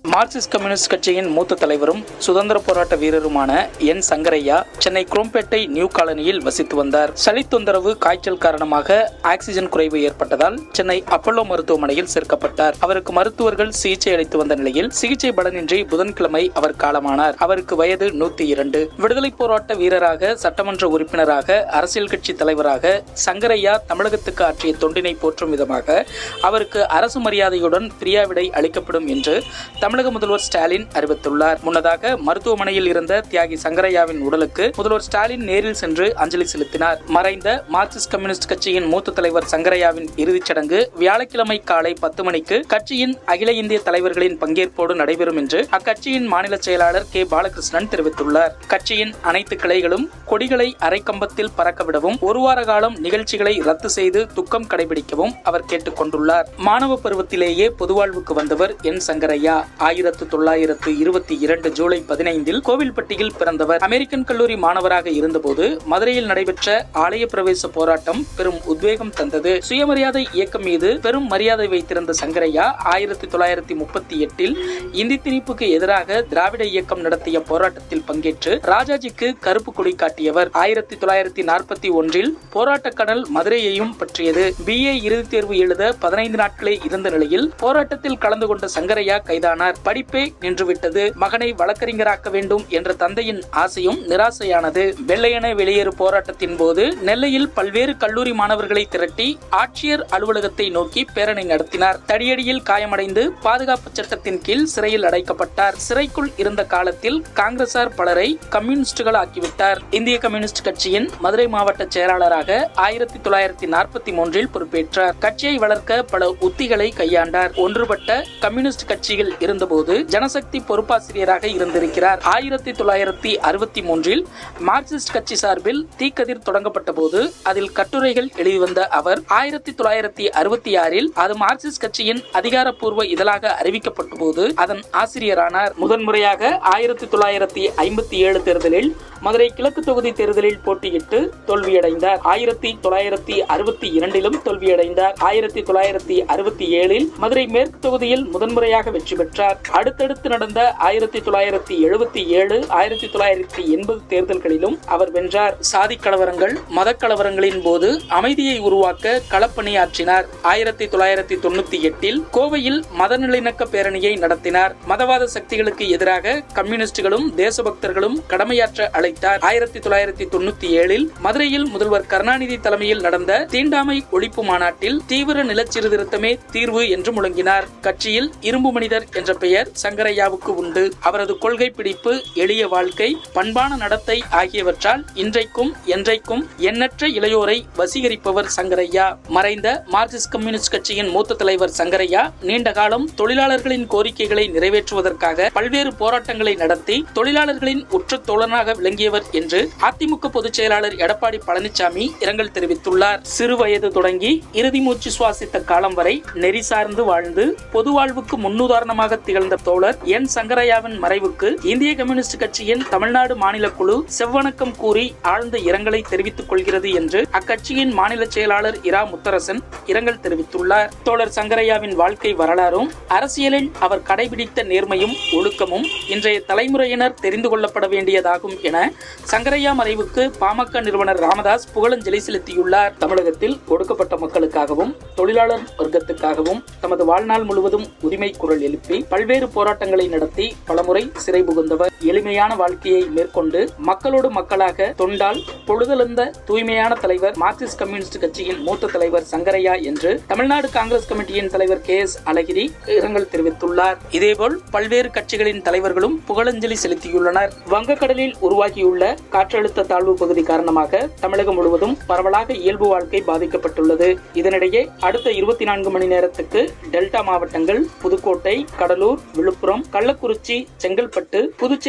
Marxist communist கட்சியின் மூத்த தலைவரும் சுதந்திர போராட்ட வீரருமான என் சங்கரையா சென்னை குரோம்பேட்டை நியூ காலனியில் வசித்து வந்தார் சளி தொந்தரவு காய்ச்சல் காரணமாக ஆக்சிஜன் குறைவு ஏற்பட்டதால் சென்னை அப்பல்லோ மருத்துவமனையில் சேர்க்கப்பட்டார் அவருக்கு மருத்துவர்கள் சிகிச்சை அளித்து வந்த நிலையில் சிகிச்சை பலனின்றி புதன்கிழமை அவர் காலமானார் அவருக்கு வயது நூத்தி இரண்டு விடுதலை போராட்ட வீரராக சட்டமன்ற உறுப்பினராக அரசியல் கட்சி தலைவராக சங்கரையா தமிழகத்துக்கு ஆற்றிய தொண்டினை போற்றும் விதமாக அவருக்கு அரசு மரியாதையுடன் பிரியாவிடை அளிக்கப்படும் என்று தமிழக முதல்வர் ஸ்டாலின் அறிவித்துள்ளார் முன்னதாக மருத்துவமனையில் இருந்த தியாகி சங்கரையாவின் உடலுக்கு முதல்வர் ஸ்டாலின் நேரில் சென்று அஞ்சலி செலுத்தினார் மறைந்த மார்க்சிஸ்ட் கம்யூனிஸ்ட் கட்சியின் மூத்த தலைவர் சங்கரையாவின் இறுதிச் சடங்கு வியாழக்கிழமை காலை பத்து மணிக்கு கட்சியின் அகில இந்திய தலைவர்களின் பங்கேற்போடு நடைபெறும் என்று அக்கட்சியின் மாநில செயலாளர் கே பாலகிருஷ்ணன் தெரிவித்துள்ளார் கட்சியின் அனைத்து கிளைகளும் கொடிகளை அரைக்கம்பத்தில் பறக்க விடவும் ஒரு வார காலம் நிகழ்ச்சிகளை ரத்து செய்து துக்கம் கடைபிடிக்கவும் அவர் கேட்டுக் கொண்டுள்ளார் மாணவ பருவத்திலேயே பொதுவாழ்வுக்கு வந்தவர் என் சங்கரையா ஆயிரத்து தொள்ளாயிரத்து இருபத்தி இரண்டு ஜூலை பதினைந்தில் கோவில்பட்டியில் பிறந்தவர் அமெரிக்கன் கல்லூரி மாணவராக இருந்தபோது மதுரையில் நடைபெற்ற ஆலய பிரவேச போராட்டம் பெரும் உத்வேகம் தந்தது சுயமரியாதை இயக்கம் மீது பெரும் மரியாதை வைத்திருந்த சங்கரையா ஆயிரத்தி தொள்ளாயிரத்தி முப்பத்தி எட்டில் இந்தி திணிப்புக்கு எதிராக திராவிட இயக்கம் நடத்திய போராட்டத்தில் பங்கேற்று ராஜாஜிக்கு கருப்பு கொடி காட்டியவர் ஆயிரத்தி தொள்ளாயிரத்தி நாற்பத்தி ஒன்றில் போராட்ட கடல் மதுரையையும் பற்றியது பிஏ இறுதித் தேர்வு எழுத பதினைந்து நாட்களே இருந்த நிலையில் போராட்டத்தில் கலந்து கொண்ட சங்கரையா கைதானார் படிப்பே நின்றுவிட்டது மகனை வழக்கறிஞராக்க வேண்டும் என்ற தந்தையின் ஆசையும் நிராசையானது வெள்ளையன வெளியேறு போராட்டத்தின் போது நெல்லையில் பல்வேறு கல்லூரி மாணவர்களை திரட்டி ஆட்சியர் அலுவலகத்தை நோக்கி பேரணி நடத்தினார் தடியடியில் காயமடைந்து பாதுகாப்பு சட்டத்தின் கீழ் சிறையில் அடைக்கப்பட்டார் சிறைக்குள் இருந்த காலத்தில் காங்கிரசார் பலரை கம்யூனிஸ்டுகள் ஆக்கிவிட்டார் இந்திய கம்யூனிஸ்ட் கட்சியின் மதுரை மாவட்ட செயலாளராக ஆயிரத்தி தொள்ளாயிரத்தி நாற்பத்தி மூன்றில் பொறுப்பேற்றார் கட்சியை வளர்க்க பல உத்திகளை கையாண்டார் ஒன்றுபட்ட கம்யூனிஸ்ட் கட்சிகள் இருந்தபோது ஜனசக்தி பொறுப்பாசிரியராக இருந்திருக்கிறார் ஆயிரத்தி தொள்ளாயிரத்தி அறுபத்தி மூன்றில் மார்க்சிஸ்ட் கட்சி சார்பில் தீக்கதிர் தொடங்கப்பட்ட போது அதில் கட்டுரைகள் எழுதி வந்த அவர் ஆயிரத்தி தொள்ளாயிரத்தி அறுபத்தி ஆறில் அது மார்க்சிஸ்ட் கட்சியின் அதிகாரப்பூர்வ இதழாக அறிவிக்கப்பட்ட போது அதன் ஆசிரியரானார் முதன்முறையாக ஆயிரத்தி தொள்ளாயிரத்தி ஐம்பத்தி ஏழு தேர்தலில் மதுரை கிழக்கு தொகுதி தேர்தலில் போட்டியிட்டு தோல்வியடைந்தார் ஆயிரத்தி தொள்ளாயிரத்தி அறுபத்தி இரண்டிலும் தோல்வியடைந்தார் ஆயிரத்தி தொள்ளாயிரத்தி அறுபத்தி ஏழில் மதுரை மேற்கு தொகுதியில் முதன்முறையாக வெற்றி பெற்றார் அடுத்தடுத்து நடந்த ஆயிரத்தி தொள்ளாயிரத்தி எழுபத்தி ஏழு ஆயிரத்தி தொள்ளாயிரத்தி எண்பது தேர்தல்களிலும் அவர் வென்றார் சாதி கலவரங்கள் மத கலவரங்களின் போது அமைதியை உருவாக்க களப்பணியாற்றினார் ஆயிரத்தி தொள்ளாயிரத்தி தொண்ணூத்தி எட்டில் கோவையில் மத நிலைநக்க பேரணியை நடத்தினார் மதவாத சக்திகளுக்கு எதிராக கம்யூனிஸ்டுகளும் தேசபக்தர்களும் கடமையாற்ற அழைத்தார் ஆயிரத்தி தொள்ளாயிரத்தி தொண்ணூத்தி ஏழில் மதுரையில் முதல்வர் கருணாநிதி தலைமையில் நடந்த தீண்டாமை ஒழிப்பு மாநாட்டில் தீவிர நிலச்சீர்திருத்தமே தீர்வு என்று முழங்கினார் கட்சியில் இரும்பு மனிதர் என்ற பெயர் சங்கரையாவுக்கு உண்டு அவரது கொள்கை பிடிப்பு எளிய வாழ்க்கை பண்பான நடத்தை ஆகியவற்றால் இன்றைக்கும் என்றைக்கும் எண்ணற்ற இளையோரை வசீகரிப்பவர் சங்கரையா மறைந்த மார்க்சிஸ்ட் கம்யூனிஸ்ட் கட்சியின் மூத்த தலைவர் சங்கரையா நீண்ட காலம் தொழிலாளர்களின் கோரிக்கைகளை நிறைவேற்றுவதற்காக பல்வேறு போராட்டங்களை நடத்தி தொழிலாளர்களின் உற்ற தோழனாக விளங்கியவர் என்று அதிமுக பொதுச் செயலாளர் எடப்பாடி பழனிசாமி இரங்கல் தெரிவித்துள்ளார் சிறு வயது தொடங்கி இறுதி மூச்சு சுவாசித்த காலம் வரை நெறி சார்ந்து வாழ்ந்து பொது வாழ்வுக்கு முன்னுதாரணமாக திகழ்ந்த தோழர் என் சங்கரையாவின் மறைவுக்கு இந்திய கம்யூனிஸ்ட் கட்சியின் தமிழ்நாடு மாநில குழு செவ்வணக்கம் கூறி ஆழ்ந்த இரங்கலை தெரிவித்துக் கொள்கிறது என்று அக்கட்சியின் மாநில செயலாளர் இரா முத்தரசன் இரங்கல் தெரிவித்துள்ளார் தோழர் சங்கரையாவின் வாழ்க்கை வரலாறும் அரசியலில் அவர் கடைபிடித்த நேர்மையும் ஒழுக்கமும் இன்றைய தலைமுறையினர் தெரிந்து கொள்ளப்பட வேண்டியதாகும் என சங்கரையா மறைவுக்கு பாமக நிறுவனர் ராமதாஸ் புகழஞ்சலி செலுத்தியுள்ளார் தமிழகத்தில் ஒடுக்கப்பட்ட மக்களுக்காகவும் தொழிலாளர் வர்க்கத்துக்காகவும் தமது வாழ்நாள் முழுவதும் உரிமை குரல் எழுப்பி பல்வேறு போராட்டங்களை நடத்தி பலமுறை சிறை புகுந்தவர் எளிமையான வாழ்க்கையை மேற்கொண்டு மக்களோடு மக்களாக தொண்டால் பொழுதெழுந்த தூய்மையான தலைவர் மார்க்சிஸ்ட் கம்யூனிஸ்ட் கட்சியின் மூத்த தலைவர் சங்கரையா என்று தமிழ்நாடு காங்கிரஸ் கமிட்டியின் தலைவர் கே எஸ் அழகிரி இரங்கல் தெரிவித்துள்ளார் இதேபோல் பல்வேறு கட்சிகளின் தலைவர்களும் புகழஞ்சலி செலுத்தியுள்ளனர் வங்கக்கடலில் உருவாகியுள்ள காற்றழுத்த தாழ்வு பகுதி காரணமாக தமிழகம் முழுவதும் பரவலாக இயல்பு வாழ்க்கை பாதிக்கப்பட்டுள்ளது இதனிடையே அடுத்த இருபத்தி நான்கு மணி நேரத்துக்கு டெல்டா மாவட்டங்கள் புதுக்கோட்டை கடலூர் விழுப்புரம் கள்ளக்குறிச்சி செங்கல்பட்டு புதுச்சேரி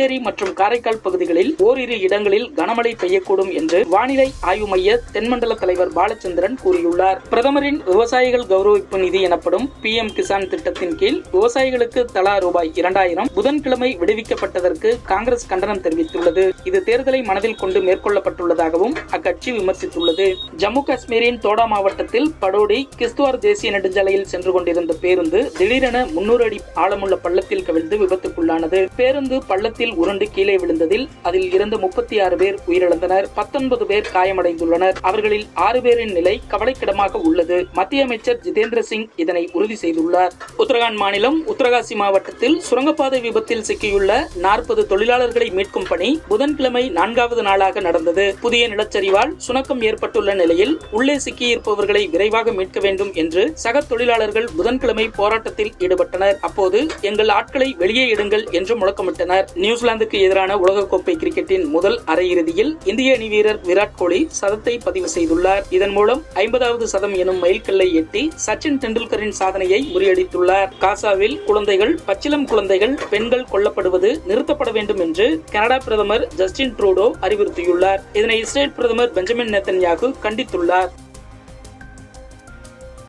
புதுச்சேரி மற்றும் காரைக்கால் பகுதிகளில் ஓரிரு இடங்களில் கனமழை பெய்யக்கூடும் என்று வானிலை ஆய்வு மைய தென்மண்டல தலைவர் பாலச்சந்திரன் கூறியுள்ளார் பிரதமரின் விவசாயிகள் கௌரவிப்பு நிதி எனப்படும் பி எம் கிசான் திட்டத்தின் கீழ் விவசாயிகளுக்கு தலா ரூபாய் இரண்டாயிரம் புதன்கிழமை விடுவிக்கப்பட்டதற்கு காங்கிரஸ் கண்டனம் தெரிவித்துள்ளது இது தேர்தலை மனதில் கொண்டு மேற்கொள்ளப்பட்டுள்ளதாகவும் அக்கட்சி விமர்சித்துள்ளது ஜம்மு காஷ்மீரின் தோடா மாவட்டத்தில் படோடி கிஸ்துவார் தேசிய நெடுஞ்சாலையில் சென்று கொண்டிருந்த பேருந்து திடீரென முன்னூறு அடி ஆழமுள்ள பள்ளத்தில் கவிழ்ந்து விபத்துக்குள்ளானது பேருந்து பள்ளத்தில் உருண்டு கீழே விழுந்ததில் அதில் இருந்த முப்பத்தி ஆறு பேர் உயிரிழந்தனர் பத்தொன்பது பேர் காயமடைந்துள்ளனர் அவர்களில் ஆறு பேரின் நிலை கவலைக்கிடமாக உள்ளது மத்திய அமைச்சர் ஜிதேந்திர சிங் இதனை உறுதி செய்துள்ளார் உத்தரகாண்ட் மாநிலம் உத்தரகாசி மாவட்டத்தில் சுரங்கப்பாதை விபத்தில் சிக்கியுள்ள நாற்பது தொழிலாளர்களை மீட்கும் பணி புதன்கிழமை நான்காவது நாளாக நடந்தது புதிய நிலச்சரிவால் சுணக்கம் ஏற்பட்டுள்ள நிலையில் உள்ளே சிக்கியிருப்பவர்களை விரைவாக மீட்க வேண்டும் என்று சக தொழிலாளர்கள் புதன்கிழமை போராட்டத்தில் ஈடுபட்டனர் அப்போது எங்கள் ஆட்களை வெளியே எடுங்கள் என்று முழக்கமிட்டனர் நியூசிலாந்துக்கு எதிரான உலகக்கோப்பை கிரிக்கெட்டின் முதல் அரையிறுதியில் இந்திய அணி வீரர் விராட் கோலி சதத்தை பதிவு செய்துள்ளார் இதன் மூலம் ஐம்பதாவது சதம் எனும் மைல்கல்லை எட்டி சச்சின் டெண்டுல்கரின் சாதனையை முறியடித்துள்ளார் காசாவில் குழந்தைகள் பச்சிலம் குழந்தைகள் பெண்கள் கொல்லப்படுவது நிறுத்தப்பட வேண்டும் என்று கனடா பிரதமர் ஜஸ்டின் ட்ரூடோ அறிவுறுத்தியுள்ளார் இதனை இஸ்ரேல் பிரதமர் பெஞ்சமின் நெத்தன்யாகு கண்டித்துள்ளார்